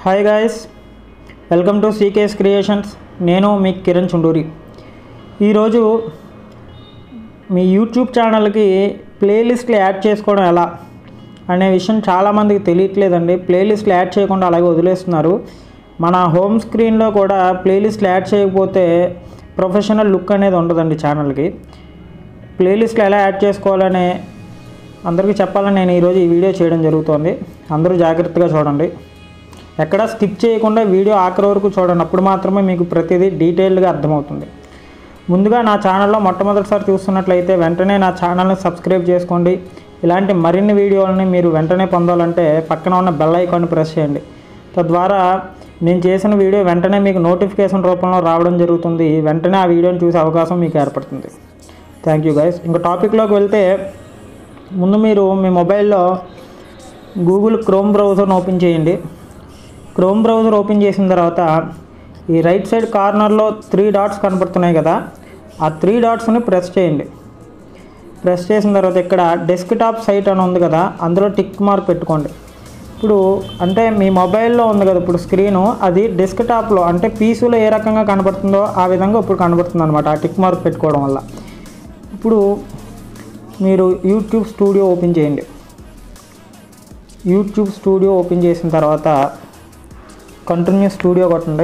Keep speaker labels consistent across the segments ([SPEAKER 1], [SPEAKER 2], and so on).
[SPEAKER 1] hi guys welcome to CKS creations నేను మీ కిరణ్ చుండూరి ఈరోజు మీ యూట్యూబ్ ఛానల్కి ప్లేలిస్ట్లు యాడ్ చేసుకోవడం ఎలా అనే విషయం చాలామందికి తెలియట్లేదండి ప్లేలిస్ట్లు యాడ్ చేయకుండా అలాగే వదిలేస్తున్నారు మన హోమ్ స్క్రీన్లో కూడా ప్లేలిస్ట్లు యాడ్ చేయకపోతే ప్రొఫెషనల్ లుక్ అనేది ఉండదండి ఛానల్కి ప్లేలిస్ట్లు ఎలా యాడ్ చేసుకోవాలనే అందరికీ చెప్పాలని నేను ఈరోజు ఈ వీడియో చేయడం జరుగుతోంది అందరూ జాగ్రత్తగా చూడండి ఎక్కడ స్కిప్ చేయకుండా వీడియో ఆఖరి వరకు చూడండి అప్పుడు మాత్రమే మీకు ప్రతిదీ డీటెయిల్డ్గా అర్థమవుతుంది ముందుగా నా ఛానల్లో మొట్టమొదటిసారి చూస్తున్నట్లయితే వెంటనే నా ఛానల్ని సబ్స్క్రైబ్ చేసుకోండి ఇలాంటి మరిన్ని వీడియోలని మీరు వెంటనే పొందాలంటే పక్కన ఉన్న బెల్ ఐకాన్ని ప్రెస్ చేయండి తద్వారా నేను చేసిన వీడియో వెంటనే మీకు నోటిఫికేషన్ రూపంలో రావడం జరుగుతుంది వెంటనే ఆ వీడియోని చూసే అవకాశం మీకు ఏర్పడుతుంది థ్యాంక్ యూ గైస్ ఇంకా టాపిక్లోకి వెళ్తే ముందు మీరు మీ మొబైల్లో గూగుల్ క్రోమ్ బ్రౌజర్ని ఓపెన్ చేయండి క్రోమ్ బ్రౌజర్ ఓపెన్ చేసిన తర్వాత ఈ రైట్ సైడ్ కార్నర్లో త్రీ డాట్స్ కనపడుతున్నాయి కదా ఆ త్రీ డాట్స్ని ప్రెస్ చేయండి ప్రెస్ చేసిన తర్వాత ఇక్కడ డెస్క్టాప్ సైట్ అని ఉంది కదా అందులో టిక్ మార్క్ పెట్టుకోండి ఇప్పుడు అంటే మీ మొబైల్లో ఉంది కదా ఇప్పుడు స్క్రీను అది డెస్క్టాప్లో అంటే పీసీలో ఏ రకంగా కనబడుతుందో ఆ విధంగా ఇప్పుడు కనబడుతుంది అనమాట ఆ టిక్ మార్క్ పెట్టుకోవడం వల్ల ఇప్పుడు మీరు యూట్యూబ్ స్టూడియో ఓపెన్ చేయండి యూట్యూబ్ స్టూడియో ఓపెన్ చేసిన తర్వాత కంటిన్యూ స్టూడియో కొట్టండి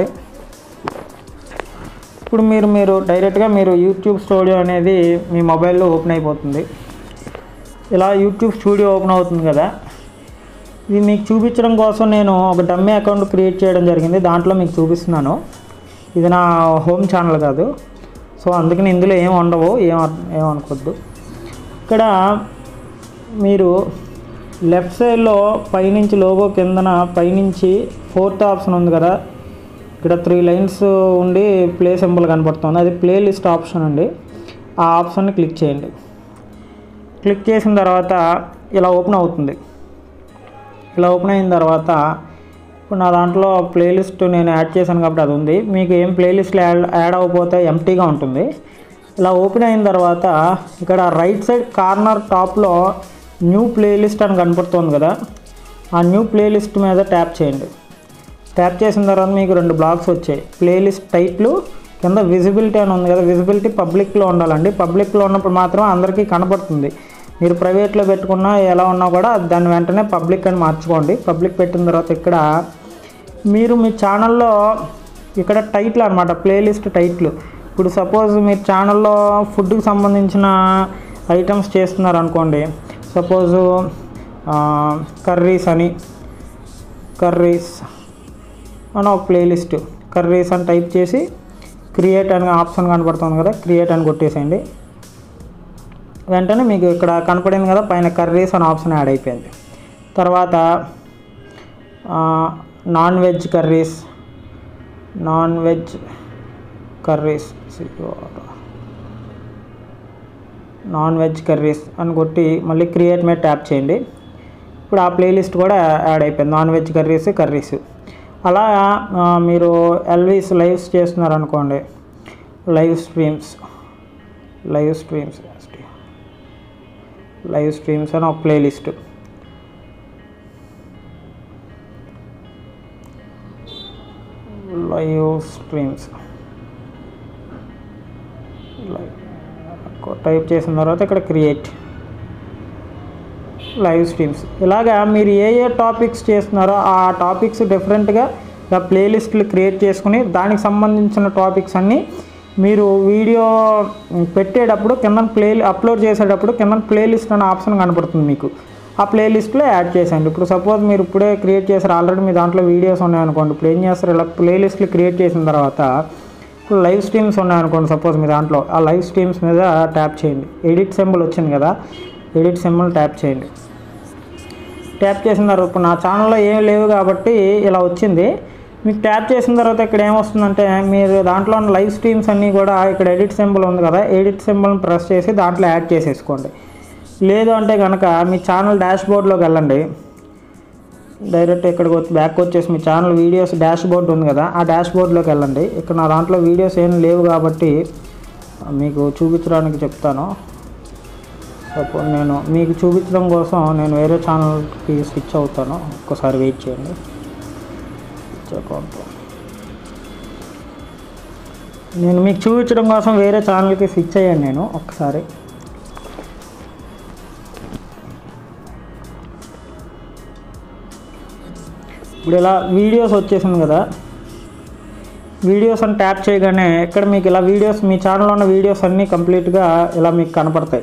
[SPEAKER 1] ఇప్పుడు మీరు మీరు డైరెక్ట్గా మీరు యూట్యూబ్ స్టూడియో అనేది మీ మొబైల్లో ఓపెన్ అయిపోతుంది ఇలా యూట్యూబ్ స్టూడియో ఓపెన్ అవుతుంది కదా ఇది మీకు చూపించడం కోసం నేను ఒక డమ్మీ అకౌంట్ క్రియేట్ చేయడం జరిగింది దాంట్లో మీకు చూపిస్తున్నాను ఇది నా హోమ్ ఛానల్ కాదు సో అందుకని ఇందులో ఏం ఉండవు ఏం అర్- ఏం అనుకోవద్దు ఇక్కడ మీరు లెఫ్ట్ సైడ్లో పైనుంచి లోగో కిందన పైనుంచి ఫోర్త్ ఆప్షన్ ఉంది కదా ఇక్కడ త్రీ లైన్స్ ఉండి ప్లే సింబల్ కనపడుతుంది అది ప్లే లిస్ట్ ఆప్షన్ అండి ఆ ఆప్షన్ని క్లిక్ చేయండి క్లిక్ చేసిన తర్వాత ఇలా ఓపెన్ అవుతుంది ఇలా ఓపెన్ అయిన తర్వాత ఇప్పుడు నా దాంట్లో ప్లేలిస్ట్ నేను యాడ్ చేశాను కాబట్టి అది ఉంది మీకు ఏం ప్లేలిస్ట్లు యాడ్ యాడ్ అవ్వకపోతే ఎంటీగా ఉంటుంది ఇలా ఓపెన్ అయిన తర్వాత ఇక్కడ రైట్ సైడ్ కార్నర్ టాప్లో న్యూ ప్లేలిస్ట్ అని కనపడుతుంది కదా ఆ న్యూ ప్లేలిస్ట్ మీద ట్యాప్ చేయండి ట్యాప్ చేసిన తర్వాత మీకు రెండు బ్లాక్స్ వచ్చాయి ప్లేలిస్ట్ టైట్లు కింద విజిబిలిటీ అని ఉంది కదా విజిబిలిటీ పబ్లిక్లో ఉండాలండి పబ్లిక్లో ఉన్నప్పుడు మాత్రం అందరికీ కనపడుతుంది మీరు ప్రైవేట్లో పెట్టుకున్నా ఎలా ఉన్నా కూడా దాన్ని వెంటనే పబ్లిక్ అని మార్చుకోండి పబ్లిక్ పెట్టిన తర్వాత ఇక్కడ మీరు మీ ఛానల్లో ఇక్కడ టైటిల్ అనమాట ప్లేలిస్ట్ టైటిల్ ఇప్పుడు సపోజ్ మీరు ఛానల్లో ఫుడ్కి సంబంధించిన ఐటమ్స్ చేస్తున్నారు అనుకోండి సపోజు కర్రీస్ అని కర్రీస్ అని ఒక ప్లేలిస్ట్ కర్రీస్ అని టైప్ చేసి క్రియేట్ అనే ఆప్షన్ కనపడుతుంది కదా క్రియేట్ అని కొట్టేసేయండి వెంటనే మీకు ఇక్కడ కనపడింది కదా పైన కర్రీస్ అనే ఆప్షన్ యాడ్ అయిపోయింది తర్వాత non veg curries non veg curries non veg curries అని కొట్టి మళ్ళీ క్రియేట్ మీద ట్యాప్ చేయండి ఇప్పుడు ఆ ప్లేలిస్ట్ కూడా యాడ్ అయిపోయింది నాన్ వెజ్ కర్రీస్ కర్రీస్ అలా ఆ, మీరు ఎల్వీస్ లైవ్స్ చేస్తున్నారు అనుకోండి live streams live streams live streams అని ఒక ప్లేలిస్ట్ లైవ్ స్ట్రీమ్స్ టైప్ చేసిన తర్వాత ఇక్కడ క్రియేట్ లైవ్ స్ట్రీమ్స్ ఇలాగా మీరు ఏ ఏ టాపిక్స్ చేస్తున్నారో ఆ టాపిక్స్ డిఫరెంట్గా ఇలా ప్లేలిస్ట్లు క్రియేట్ చేసుకుని దానికి సంబంధించిన టాపిక్స్ అన్నీ మీరు వీడియో పెట్టేటప్పుడు కింద ప్లే అప్లోడ్ చేసేటప్పుడు కింద ప్లేలిస్ట్ అనే ఆప్షన్ కనపడుతుంది మీకు ఆ ప్లేలిస్ట్లో యాడ్ చేసేయండి ఇప్పుడు సపోజ్ మీరు ఇప్పుడే క్రియేట్ చేశారు ఆల్రెడీ మీ దాంట్లో వీడియోస్ ఉన్నాయనుకోండి ఇప్పుడు ఏం చేస్తారు ఇలా ప్లేలిస్ట్లు క్రియేట్ చేసిన తర్వాత ఇప్పుడు లైవ్ స్ట్రీమ్స్ ఉన్నాయనుకోండి సపోజ్ మీ దాంట్లో ఆ లైవ్ స్ట్రీమ్స్ మీద ట్యాప్ చేయండి ఎడిట్ సింబల్ వచ్చింది కదా ఎడిట్ సింబల్ ట్యాప్ చేయండి ట్యాప్ చేసిన తర్వాత ఇప్పుడు నా ఛానల్లో ఏం లేవు కాబట్టి ఇలా వచ్చింది మీకు ట్యాప్ చేసిన తర్వాత ఇక్కడ ఏమొస్తుందంటే మీరు దాంట్లో ఉన్న లైవ్ స్ట్రీమ్స్ అన్నీ కూడా ఇక్కడ ఎడిట్ సింబల్ ఉంది కదా ఎడిట్ సింబల్ని ప్రెస్ చేసి దాంట్లో యాడ్ చేసేసుకోండి లేదు అంటే కనుక మీ ఛానల్ డాష్ బోర్డ్లోకి వెళ్ళండి డైరెక్ట్ ఇక్కడికి వచ్చి బ్యాక్ వచ్చేసి మీ ఛానల్ వీడియోస్ డాష్ బోర్డ్ ఉంది కదా ఆ డాష్ బోర్డ్లోకి వెళ్ళండి ఇక్కడ నా దాంట్లో వీడియోస్ ఏం లేవు కాబట్టి మీకు చూపించడానికి చెప్తాను సపోజ్ నేను మీకు చూపించడం కోసం నేను వేరే ఛానల్కి స్విచ్ అవుతాను ఒక్కసారి వెయిట్ చేయండి అకౌంట్ నేను మీకు చూపించడం కోసం వేరే ఛానల్కి స్విచ్ అయ్యాను నేను ఒక్కసారి ఇప్పుడు ఇలా వీడియోస్ వచ్చేసింది కదా వీడియోస్ అని ట్యాప్ చేయగానే ఇక్కడ మీకు ఇలా వీడియోస్ మీ ఛానల్లో ఉన్న వీడియోస్ అన్నీ కంప్లీట్గా ఇలా మీకు కనపడతాయి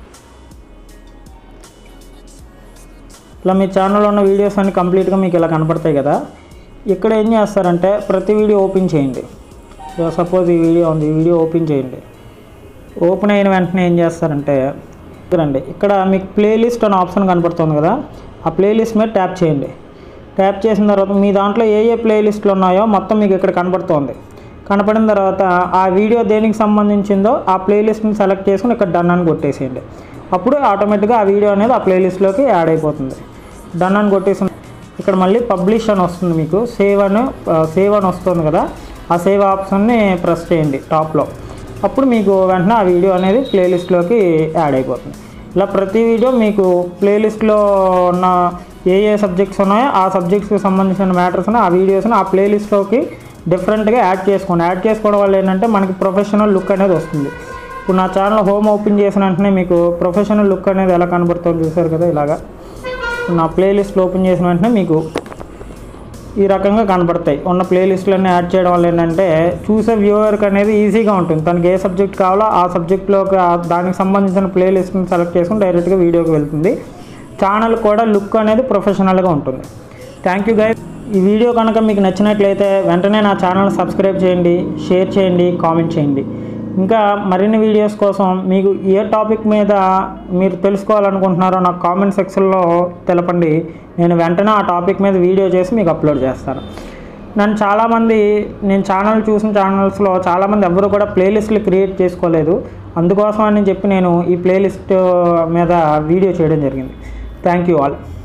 [SPEAKER 1] ఇలా మీ ఛానల్లో ఉన్న వీడియోస్ అన్ని కంప్లీట్గా మీకు ఇలా కనపడతాయి కదా ఇక్కడ ఏం చేస్తారంటే ప్రతి వీడియో ఓపెన్ చేయండి సపోజ్ ఈ వీడియో ఉంది ఈ వీడియో ఓపెన్ చేయండి ఓపెన్ అయిన వెంటనే ఏం చేస్తారంటే రండి ఇక్కడ మీకు ప్లేలిస్ట్ అనే ఆప్షన్ కనపడుతుంది కదా ఆ ప్లేలిస్ట్ మీద ట్యాప్ చేయండి ట్యాప్ చేసిన తర్వాత మీ దాంట్లో ఏ ఏ ప్లేలిస్ట్లు ఉన్నాయో మొత్తం మీకు ఇక్కడ కనపడుతుంది కనపడిన తర్వాత ఆ వీడియో దేనికి సంబంధించిందో ఆ ప్లేలిస్ట్ని సెలెక్ట్ చేసుకుని ఇక్కడ డన్ అని కొట్టేసేయండి అప్పుడు ఆటోమేటిక్గా ఆ వీడియో అనేది ఆ ప్లేలిస్ట్లోకి యాడ్ అయిపోతుంది డన్ అని కొట్టేసిన ఇక్కడ మళ్ళీ పబ్లిష్ అని వస్తుంది మీకు సేవ్ అని సేవ్ అని వస్తుంది కదా ఆ సేవ్ ఆప్షన్ని ప్రెస్ చేయండి టాప్లో అప్పుడు మీకు వెంటనే ఆ వీడియో అనేది ప్లేలిస్ట్లోకి యాడ్ అయిపోతుంది ఇలా ప్రతి వీడియో మీకు ప్లేలిస్ట్లో ఉన్న ఏ ఏ సబ్జెక్ట్స్ ఉన్నాయో ఆ సబ్జెక్ట్స్కి సంబంధించిన మ్యాటర్స్ ఆ వీడియోస్ని ఆ ప్లేలిస్ట్లోకి డిఫరెంట్గా యాడ్ చేసుకోండి యాడ్ చేసుకోవడం వల్ల ఏంటంటే మనకి ప్రొఫెషనల్ లుక్ అనేది వస్తుంది ఇప్పుడు నా ఛానల్ హోమ్ ఓపెన్ చేసిన వెంటనే మీకు ప్రొఫెషనల్ లుక్ అనేది ఎలా కనబడుతుందో చూసారు కదా ఇలాగా నా ప్లేలిస్ట్లో ఓపెన్ చేసిన వెంటనే మీకు ఈ రకంగా కనబడతాయి ఉన్న ప్లేలిస్టులన్నీ యాడ్ చేయడం వల్ల ఏంటంటే చూసే వ్యూవర్కి అనేది ఈజీగా ఉంటుంది తనకి ఏ సబ్జెక్ట్ కావాలో ఆ సబ్జెక్ట్లోకి ఆ- దానికి సంబంధించిన ప్లేలిస్ట్ని సెలెక్ట్ చేసుకుని డైరెక్ట్గా వీడియోకి వెళ్తుంది ఛానల్ కూడా లుక్ అనేది ప్రొఫెషనల్గా ఉంటుంది థ్యాంక్ యూ గైస్ ఈ వీడియో కనుక మీకు నచ్చినట్లయితే వెంటనే నా ఛానల్ సబ్స్క్రైబ్ చేయండి షేర్ చేయండి కామెంట్ చేయండి ఇంకా మరిన్ని వీడియోస్ కోసం మీకు ఏ టాపిక్ మీద మీరు తెలుసుకోవాలనుకుంటున్నారో నాకు కామెంట్ సెక్షన్లో తెలపండి నేను వెంటనే ఆ టాపిక్ మీద వీడియో చేసి మీకు అప్లోడ్ చేస్తాను నన్ను చాలామంది నేను ఛానల్ చూసిన ఛానల్స్లో చాలామంది ఎవరు కూడా ప్లేలిస్ట్లు క్రియేట్ చేసుకోలేదు అందుకోసం అని చెప్పి నేను ఈ ప్లేలిస్ట్ మీద వీడియో చేయడం జరిగింది థ్యాంక్ యూ ఆల్